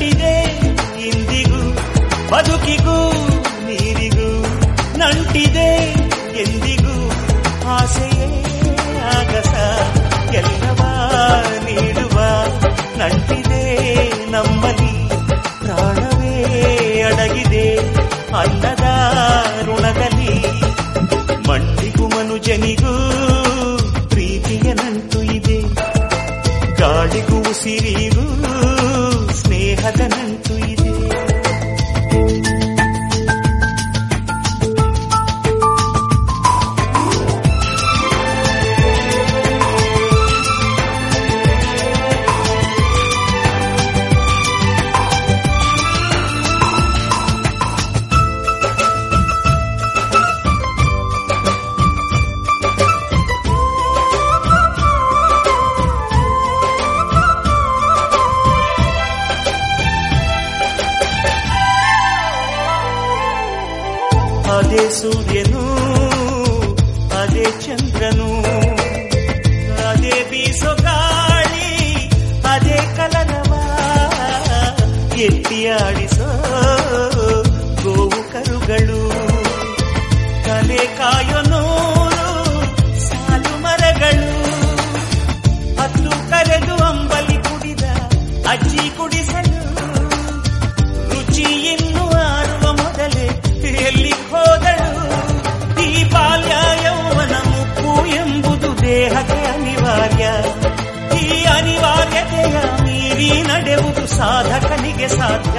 ನಂಟಿದೆ ಇಂದಿಗೂ ಬದುಕಿಗೂ ನೀರಿಗೂ ನಂಟಿದೆ ಎಂದಿಗೂ ಆಸೆಯೇ ಆಗಸ ಎಲ್ಲವ ನೀಡುವ ನಂಟಿದೆ ನಮ್ಮಲ್ಲಿ ಪ್ರಾಣವೇ ಅಡಗಿದೆ ಅನ್ನದ ಋಣದಲ್ಲಿ ಮಣ್ಣಿಗೂ ಮನುಜನಿಗೂ ಪ್ರೀತಿಯ ನಂಟು ಇದೆ ಗಾಳಿಗೂ ಉಸಿರಿಗೂ ಸ್ನೇಹದ ನಂಟು ಇದೆ ಅದೇ ಸೂರ್ಯನು ಅದೇ ಚಂದ್ರನು ಅದೇ ಬೀಸೋ ಗಾಳಿ ಅದೇ ಕಲನವ ಎತ್ತಿ ಆಡಿಸೋ ಗೋವು ಕರುಗಳು ಕಲೆ ಕಾಯೋ ನೂರು ಸಾಲು ಮರಗಳು ಹತ್ತು ಕರೆದು ಅಂಬಲಿ ಕುಡಿದ ಅಜ್ಜಿ ಕುಡಿಸಲು ರುಚಿ ಇನ್ನು ಆರುವ ಮೊದಲೇ ಎಲ್ಲಿ ಹೋದಳು ಈ ಬಾಲ್ಯ ಯೌವನ ಮುಪ್ಪು ಎಂಬುದು ದೇಹಕ್ಕೆ ಅನಿವಾರ್ಯ ಈ ಅನಿವಾರ್ಯತೆಯ ಮೀರಿ ನಡೆಯುವುದು ಸಾಧಕನಿಗೆ ಸಾಧ್ಯ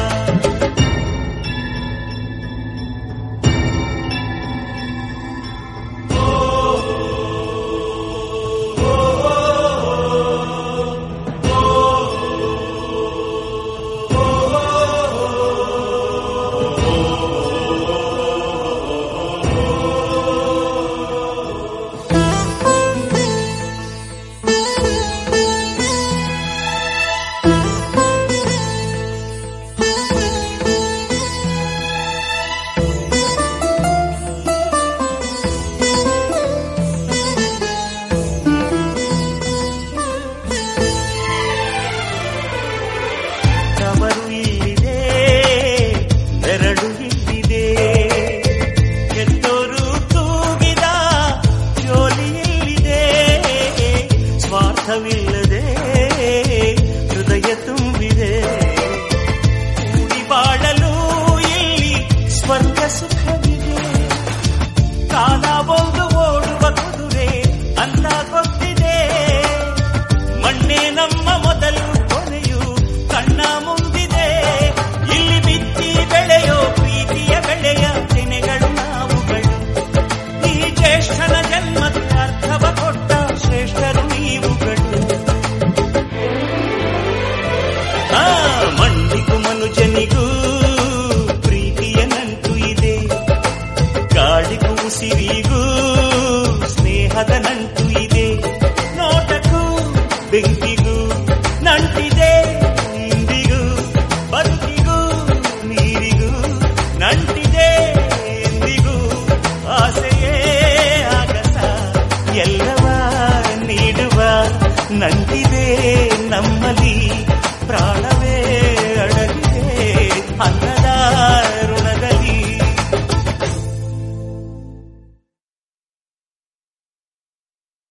ತವರು ಇಲ್ಲಿದೆ ನೆರಳು ಇಲ್ಲಿದೆ ಎತ್ತೋರು ತೂಗಿದ ಜೋಲಿ ಇಲ್ಲಿದೆ ಸ್ವಾರ್ಥವಿಲ್ಲದೆ ಹೃದಯ ತುಂಬಿದೆ ಕೂಡಿ ಬಾಳಲು ಇಲ್ಲಿ ಸ್ವರ್ಗ ಸುಖವಿದೆ ಕಾಲ ಒಂದು ಓಡುವ ಕುದುರೆ ಅಂತ ಗೊತ್ತಿದೆ ಮಣ್ಣೆ ನಮ್ಮ ಮೊದಲು ಕೊನೆಯು ಕಣ್ಣ ಮುಂದಿದೆ ಇಲ್ಲಿ ಬಿತ್ತಿ ಬೆಳೆಯೋ ಪ್ರೀತಿಯ ಬೆಳೆಯ ತೆನೆಗಳು ನಾವುಗಳು ಈ ಜ್ಯೇಷ್ಠನ ಜನ್ಮಕ್ಕೆ ಅರ್ಥವ ಕೊಟ್ಟ ಶ್ರೇಷ್ಠರು ನೀವುಗಳು ಆ ಮಣ್ಣಿಗೂ ಮನುಜನಿಗೂ ಪ್ರೀತಿಯ ನಂಟು ಇದೆ ಗಾಳಿಗೂ ಉಸಿರಿಗೂ ಸ್ನೇಹದ ನಂಟು ಇದೆ ನೋಟಕ್ಕೂ ಬೆಂಕಿಗೂ ನಂಟಿದೆ ಇಂದಿಗೂ ಬದುಕಿಗೂ ನೀರಿಗೂ ನಂಟಿದೆ ಎಂದಿಗೂ ಆಸೆಯೇ ಆಗಸ ಎಲ್ಲವ ನೀಡುವ ನಂಟಿದೆ ನಮ್ಮಲ್ಲಿ